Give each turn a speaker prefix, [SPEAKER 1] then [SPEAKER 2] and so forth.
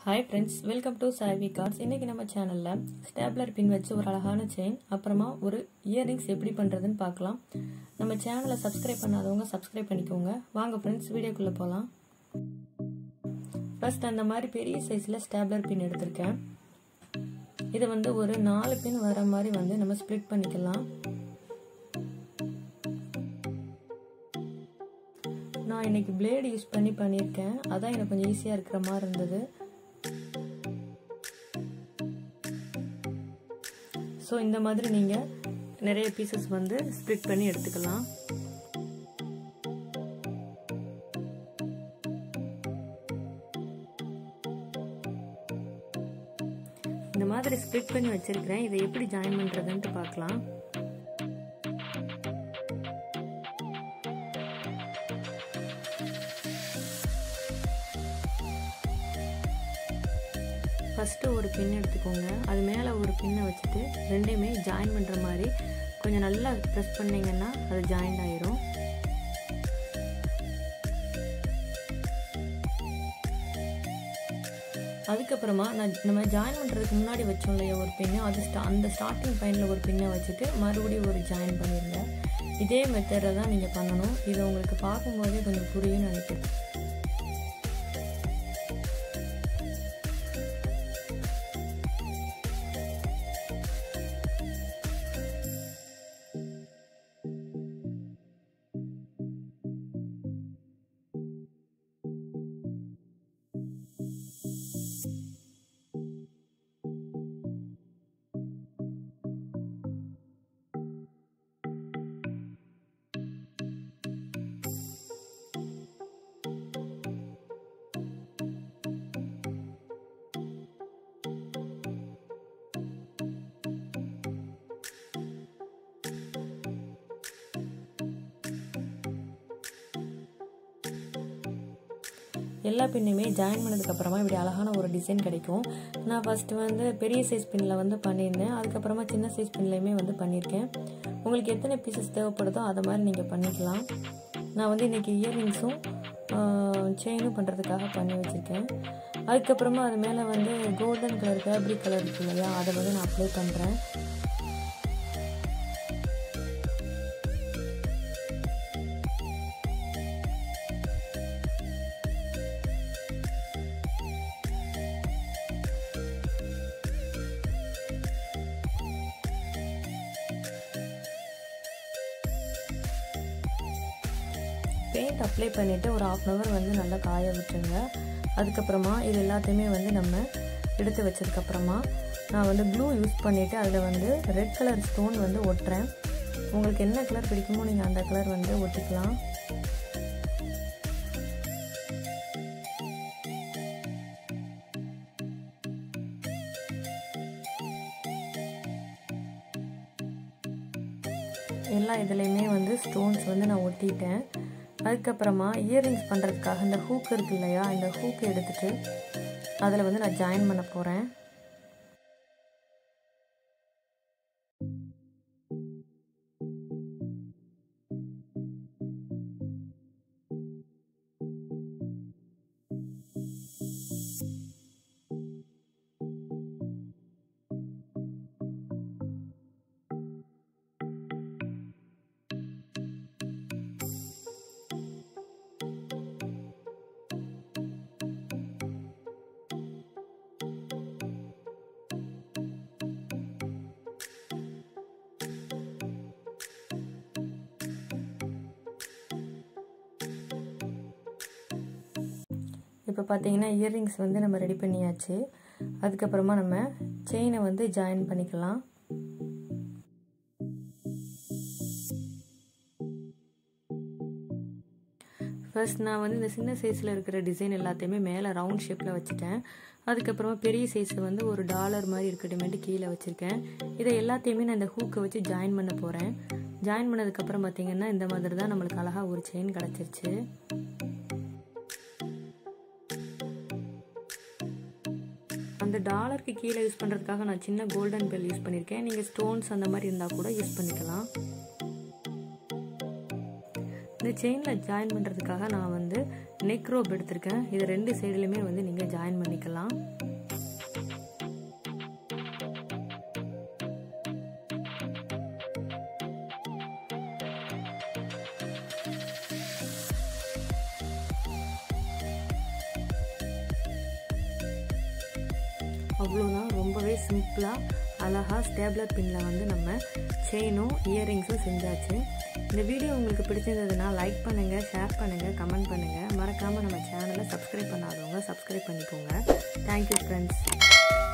[SPEAKER 1] hi friends welcome to Saavi cards இன்னைக்கு நம்ம சேனலில் ஸ்டேப்லர் பின் வச்சு ஒரு அழகான செயின் அப்புறமா ஒரு இயரிங்ஸ் எப்படி பண்ணுறதுன்னு பார்க்கலாம் நம்ம சேனலை சப்ஸ்கிரைப் பண்ணாதவங்க சப்ஸ்கிரைப் பண்ணிக்கோங்க வாங்க ஃப்ரெண்ட்ஸ் வீடியோக்குள்ளே போகலாம் ஃபர்ஸ்ட் அந்த மாதிரி பெரிய சைஸில் ஸ்டேப்லர் பின் எடுத்திருக்கேன் இதை வந்து ஒரு நாலு பின் வர மாதிரி வந்து நம்ம ஸ்ப்ளிட் பண்ணிக்கலாம் நான் இன்னைக்கு பிளேடு யூஸ் பண்ணி பண்ணியிருக்கேன் அதான் எனக்கு கொஞ்சம் ஈஸியாக இருக்கிற மாதிரி இருந்தது ஸோ இந்த மாதிரி நீங்கள் நிறைய பீசஸ் வந்து ஸ்ப்ளிட் பண்ணி எடுத்துக்கலாம் இந்த மாதிரி ஸ்ப்ளிட் பண்ணி வச்சிருக்கிறேன் இதை எப்படி ஜாயின் பண்ணுறதுன்ட்டு பார்க்கலாம் ஃபஸ்ட்டு ஒரு பின் எடுத்துக்கோங்க அது மேலே ஒரு பின்னை வச்சுட்டு ரெண்டையுமே ஜாயின் பண்ணுற மாதிரி கொஞ்சம் நல்லா ப்ரெஸ் பண்ணிங்கன்னா அது ஜாயிண்ட் ஆயிரும் அதுக்கப்புறமா நான் நம்ம ஜாயின் பண்ணுறதுக்கு முன்னாடி வச்சோம் இல்லையா ஒரு பின்னு அது ஸ்டா அந்த ஸ்டார்டிங் பாயிண்டில் ஒரு பின்னை வச்சுட்டு மறுபடியும் ஒரு ஜாயின் பண்ணிடுங்க இதே மெத்தடில் தான் நீங்கள் பண்ணணும் இது உங்களுக்கு பார்க்கும்போதே கொஞ்சம் புரியும்னு நினைக்கிறேன் எல்லா பின்னுமே ஜாயின் பண்ணதுக்கப்புறமா இப்படி அழகான ஒரு டிசைன் கிடைக்கும் நான் ஃபஸ்ட்டு வந்து பெரிய சைஸ் பின்னில் வந்து பண்ணியிருந்தேன் அதுக்கப்புறமா சின்ன சைஸ் பின்லையுமே வந்து பண்ணியிருக்கேன் உங்களுக்கு எத்தனை பீசஸ் தேவைப்படுதோ அதை மாதிரி நீங்கள் பண்ணிக்கலாம் நான் வந்து இன்றைக்கி இயர்ரிங்ஸும் செயினும் பண்ணுறதுக்காக பண்ணி வச்சுருக்கேன் அதுக்கப்புறமா அது மேலே வந்து கோல்டன் கலர் ஃபேப்ரிக் கலர் இருக்கு இல்லையா அதை வந்து நான் அப்ளை பண்ணுறேன் பெயிண்ட் அப்ளை பண்ணிவிட்டு ஒரு ஆஃப் அன் ஹவர் வந்து நல்லா காய விட்டுருங்க அதுக்கப்புறமா இது எல்லாத்தையுமே வந்து நம்ம எடுத்து வச்சதுக்கப்புறமா நான் வந்து ப்ளூ யூஸ் பண்ணிவிட்டு அதில் வந்து ரெட் கலர் ஸ்டோன் வந்து ஒட்டுறேன் உங்களுக்கு என்ன கலர் பிடிக்குமோ நீங்கள் அந்த கலர் வந்து ஒட்டிக்கலாம் எல்லா இதுலேயுமே வந்து ஸ்டோன்ஸ் வந்து நான் ஒட்டிட்டேன் அதுக்கப்புறமா இயரிங்ஸ் பண்ணுறதுக்காக இந்த ஹூக் இருக்கு இல்லையா இந்த ஹூக்கை எடுத்துகிட்டு அதில் வந்து நான் ஜாயின் பண்ண போகிறேன் இப்போ பார்த்தீங்கன்னா இயர்ரிங்ஸ் வந்து நம்ம ரெடி பண்ணியாச்சு அதுக்கப்புறமா நம்ம செயினை வந்து ஜாயின் பண்ணிக்கலாம் ஃபர்ஸ்ட் நான் வந்து இந்த சின்ன சைஸில் இருக்கிற டிசைன் எல்லாத்தையுமே மேலே ரவுண்ட் ஷேப்பில் வச்சுட்டேன் அதுக்கப்புறமா பெரிய சைஸை வந்து ஒரு டாலர் மாதிரி இருக்கட்டுமேட்டு கீழே வச்சுருக்கேன் இதை எல்லாத்தையுமே நான் இந்த ஹூக்கை வச்சு ஜாயின் பண்ண போகிறேன் ஜாயின் பண்ணதுக்கப்புறம் பார்த்தீங்கன்னா இந்த மாதிரி தான் நம்மளுக்கு அழகாக ஒரு செயின் கிடச்சிருச்சு அந்த டாலருக்கு கீழே யூஸ் பண்ணுறதுக்காக நான் சின்ன கோல்டன் பெல் யூஸ் பண்ணியிருக்கேன் நீங்கள் ஸ்டோன்ஸ் அந்த மாதிரி இருந்தால் கூட யூஸ் பண்ணிக்கலாம் இந்த செயினில் ஜாயின் பண்ணுறதுக்காக நான் வந்து நெக் ரோப் எடுத்திருக்கேன் இது ரெண்டு சைடுலையுமே வந்து நீங்கள் ஜாயின் பண்ணிக்கலாம் அவ்வளோதான் ரொம்பவே சிம்பிளாக அழகாக ஸ்டேப்லர் பின்னில் வந்து நம்ம செயினும் இயரிங்ஸும் செஞ்சாச்சு இந்த வீடியோ உங்களுக்கு பிடிச்சிருந்ததுன்னா லைக் பண்ணுங்கள் ஷேர் பண்ணுங்கள் கமெண்ட் பண்ணுங்கள் மறக்காமல் நம்ம சேனலை சப்ஸ்கிரைப் பண்ணாதவங்க சப்ஸ்கிரைப் பண்ணிக்கோங்க தேங்க்யூ ஃப்ரெண்ட்ஸ்